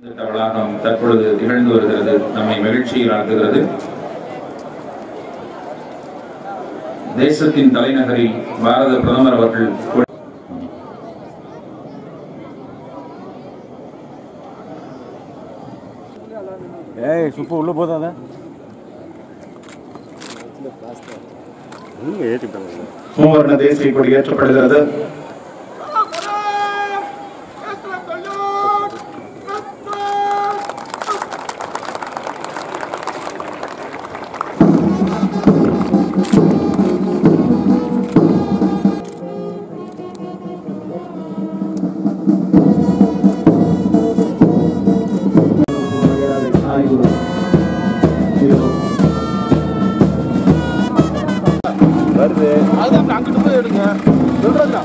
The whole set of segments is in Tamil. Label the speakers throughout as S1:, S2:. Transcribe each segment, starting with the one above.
S1: இந்த வளாகம் தற்பொழுது திகழ்ந்து வருகிறது நம்மை மகிழ்ச்சியில் ஆழ்த்துகிறது தேசத்தின் தலைநகரில் பாரத பிரதமர் அவர்கள் கொ-
S2: ஏய் சுப்பு உள்ள போதாத நீங்க ஏற்றிட்டாங்க
S3: மூவர்ண தேசிய கொடி ஏற்றப்படுகிறது
S2: வருது
S4: அதுதான் அங்கிட்டு போய் எடுங்க சொல்றேன்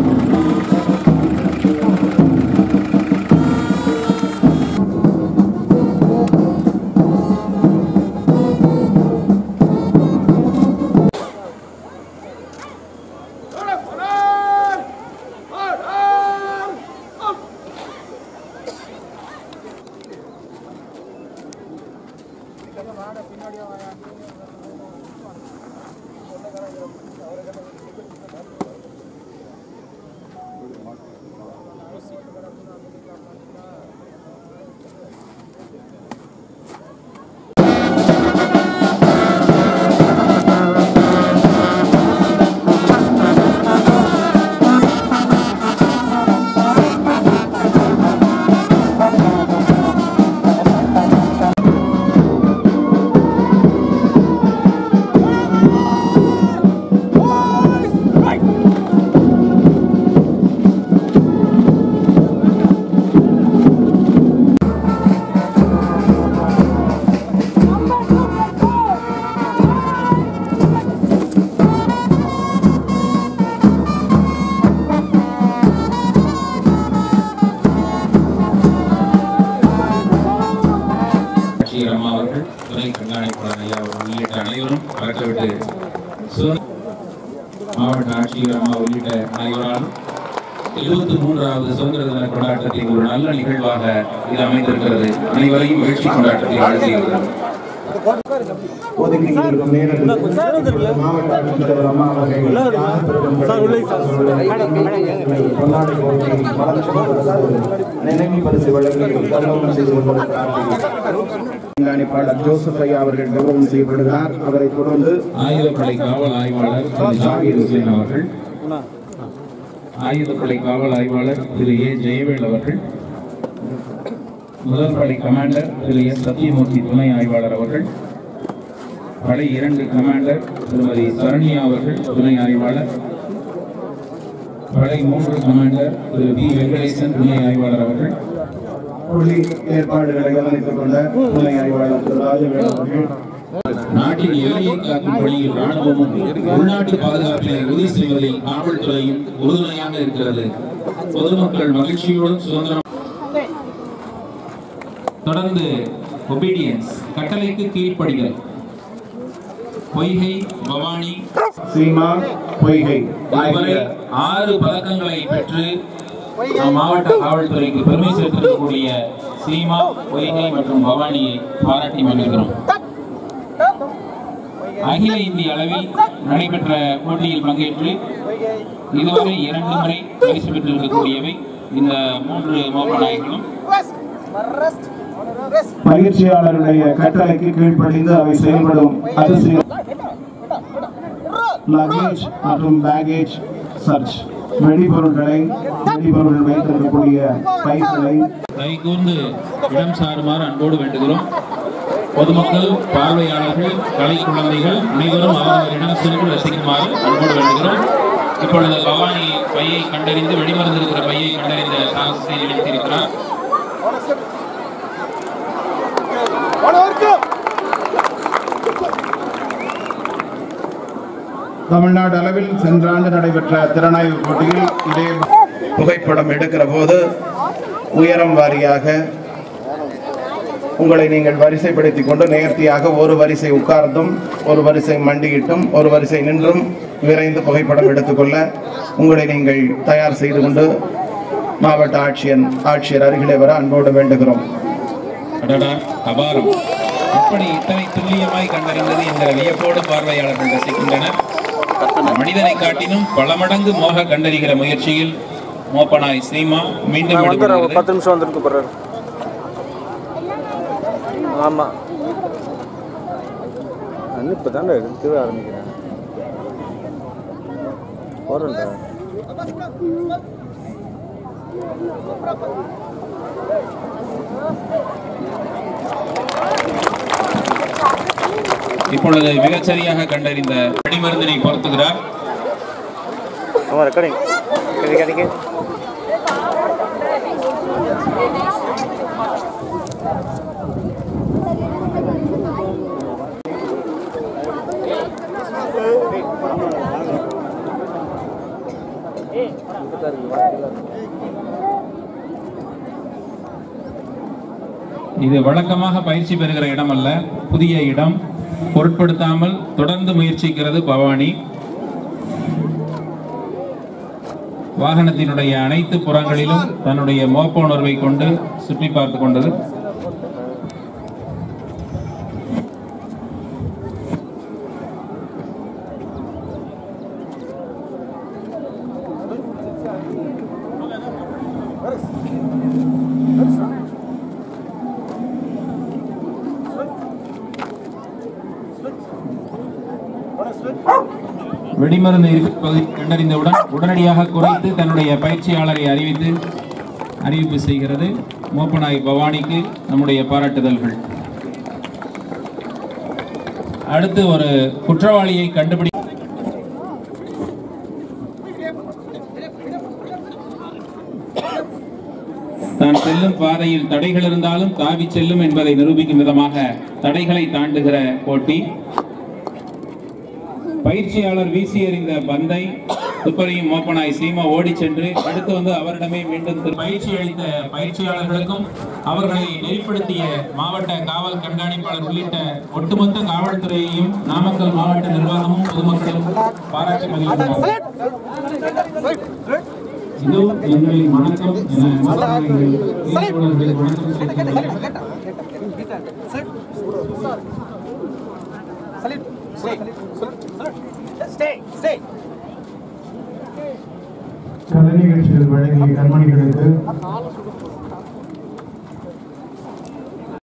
S1: ஆட்சியர் அம்மா அவர்கள் துணை கண்காணிப்பாளர் ஐயா அவர்கள் உள்ளிட்ட அனைவரும் கலந்துவிட்டு சுதந்திர மாவட்ட ஆட்சியர் அம்மா உள்ளிட்ட அனைவராலும் எழுபத்தி மூன்றாவது சுதந்திர தின கொண்டாட்டத்தின் ஒரு நல்ல நிகழ்வாக இது அமைந்திருக்கிறது அனைவரையும் மகிழ்ச்சி கொண்டாட்டத்தில் ஆழ்த்துகிறது
S3: ஒதுக்கி இருக்கும் நேரத்தில் மாவட்ட ஆட்சித்தலைவர் அம்மா அவர்கள் யார் பெரும் கொண்டாடி போட்டி நினைவு பரிசு வழங்கி கௌரவம் செய்து கொண்டிருக்கிறார்கள் கண்காணிப்பாளர் ஜோசப் ஐயா அவர்கள் கௌரவம் செய்யப்படுகிறார் அவரை தொடர்ந்து
S1: ஆயுதப்படை காவல் ஆய்வாளர் திரு ஜாகீர் ஹுசேன் அவர்கள் ஆயுதப்படை காவல் ஆய்வாளர் திரு ஏ ஜெயவேல் அவர்கள் முதல் படை கமாண்டர் திரு எஸ் சத்தியமூர்த்தி துணை ஆய்வாளர் அவர்கள் படை இரண்டு கமாண்டர் திருமதி சரண்யா அவர்கள் துணை ஆய்வாளர் படை மூன்று கமாண்டர் திரு பி வெங்கடேசன் துணை ஆய்வாளர் அவர்கள்
S3: புள்ளி ஏற்பாடுகளை கவனித்துக் கொண்ட துணை ஆய்வாளர் திரு ராஜவேல் அவர்கள்
S1: நாட்டின் எல்லையை காக்கும் பணியில் ராணுவமும் உள்நாட்டு பாதுகாப்பினை உறுதி செய்வதில் காவல்துறையும் உறுதுணையாக இருக்கிறது பொதுமக்கள் மகிழ்ச்சியோடும் சுதந்திரம் தொடர்ந்து ஒபீடியன்ஸ் கட்டளைக்கு கீழ்ப்படிதல் பொய்கை பவானி
S3: சீமா பொய்கை
S1: இதுவரை ஆறு பதக்கங்களை பெற்று நம் மாவட்ட காவல்துறைக்கு பெருமை சேர்த்திருக்கக்கூடிய சீமா பொய்கை மற்றும் பவானியை பாராட்டி மகிழ்கிறோம் அகில இந்திய அளவில் நடைபெற்ற போட்டியில் பங்கேற்று இதுவரை இரண்டு முறை பரிசு பெற்றிருக்கக்கூடியவை இந்த மூன்று மோப்ப நாயர்களும்
S3: பயிற்சியாளருடைய கட்டளைக்கு கீழ்ப்படிந்து அவை செயல்படும் அதிசய லக்கேஜ் மற்றும் பேகேஜ் சர்ச் வெடிபொருட்களை வெடிபொருள் வைத்திருக்கக்கூடிய பைகளை
S1: கைகூர்ந்து இடம் சாருமாறு அன்போடு வேண்டுகிறோம் பொதுமக்கள் பார்வையாளர்கள் கலை குழந்தைகள் அனைவரும் அவரவரிடம் சென்று ரசிக்குமாறு அன்போடு வேண்டுகிறோம் இப்பொழுது பவானி பையை கண்டறிந்து வெடிமருந்து இருக்கிற பையை கண்டறிந்த சாகசத்தை நிகழ்த்தியிருக்கிறார்
S3: தமிழ்நாடு அளவில் சென்ற ஆண்டு நடைபெற்ற திறனாய்வு போட்டியில் இதே புகைப்படம் எடுக்கிற போது உயரம் வாரியாக உங்களை நீங்கள் வரிசைப்படுத்திக் கொண்டு நேர்த்தியாக ஒரு வரிசை உட்கார்ந்தும் ஒரு வரிசை மண்டியிட்டும் ஒரு வரிசை நின்றும் விரைந்து புகைப்படம் எடுத்துக்கொள்ள உங்களை நீங்கள் தயார் செய்து கொண்டு மாவட்ட ஆட்சியர் ஆட்சியர் அருகிலே வர அன்போடு வேண்டுகிறோம்
S1: அடடா அபாரம் எப்படி இத்தனை துல்லியமாய் கண்டறிந்தது என்கிற வியப்போடு பார்வையாளர்கள் ரசிக்கின்றனர் மனிதனை காட்டினும் பல மடங்கு மோக கண்டறிகிற முயற்சியில் மோப்பனாய் சீமா மீண்டும்
S4: வந்துடுறேன் ஒரு
S1: ஈடுபடுகிறது.
S4: பத்து நிமிஷம் வந்துட்டு போறாரு ஆமா நான் இப்போ தாண்டா எடுக்கவே ஆரம்பிக்கிறேன் போறேன்டா
S1: இப்பொழுது மிகச்சரியாக கண்டறிந்த வெடிமருந்தினை பொருத்துகிறார்
S4: ஆமாம் ரெக்கார்டிங் கிடைக்க கிடைக்க
S1: இது வழக்கமாக பயிற்சி பெறுகிற இடம் அல்ல புதிய இடம் பொருட்படுத்தாமல் தொடர்ந்து முயற்சிக்கிறது பவானி வாகனத்தினுடைய அனைத்து புறங்களிலும் தன்னுடைய மோப்ப உணர்வை கொண்டு சுற்றி பார்த்து கொண்டது வெடிமருந்து இருப்பதை கண்டறிந்தவுடன் உடனடியாக குறைத்து தன்னுடைய பயிற்சியாளரை அறிவித்து அறிவிப்பு செய்கிறது மோப்பனாய் பவானிக்கு நம்முடைய பாராட்டுதல்கள் அடுத்து ஒரு குற்றவாளியை கண்டுபிடி தான் செல்லும் பாதையில் தடைகள் இருந்தாலும் தாவி செல்லும் என்பதை நிரூபிக்கும் விதமாக தடைகளை தாண்டுகிற போட்டி பயிற்சியாளர் வீசி எறிந்த பந்தை துப்பறியும் மோப்பனாய் சீமா ஓடி சென்று அடுத்து வந்து அவரிடமே மீண்டும் திரு- பயிற்சி அளித்த பயிற்சியாளர்களுக்கும் அவர்களை நெறிப்படுத்திய மாவட்ட காவல் கண்காணிப்பாளர் உள்ளிட்ட ஒட்டுமொத்த காவல்துறையையும் நாமக்கல் மாவட்ட நிர்வாகமும் பொதுமக்களும் பாராட்டி மகிழ்கிறார்கள் இதோ எங்களின் வணக்கம் என மோப்பனாய்கள் ஈடுபவர்கள் வணக்கம் செலுத்துகிறார்கள்
S5: கலை நிகழ்ச்சிகள் வழங்கிய கண்மணிகளுக்கு